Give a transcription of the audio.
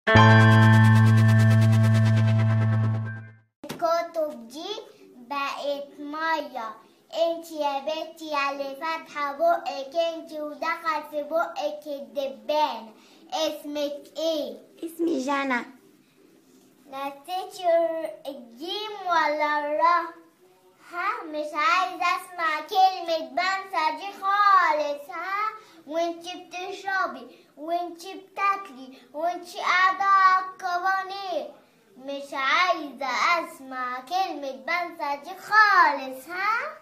الكتب دي بقت مية انت يا بنتي اللي فاتحة بقك انت ودخل في بقك الدبان اسمك ايه؟ اسمي جانا نسيتي الجيم ولا الره؟ ها مش عايزة اسمع كلمة بنسى دي خالص ها وانت بتشربي وانت بتاكلي وانت قاعدة على الكبانيه مش عايزة اسمع كلمة بنسى دي خالص ها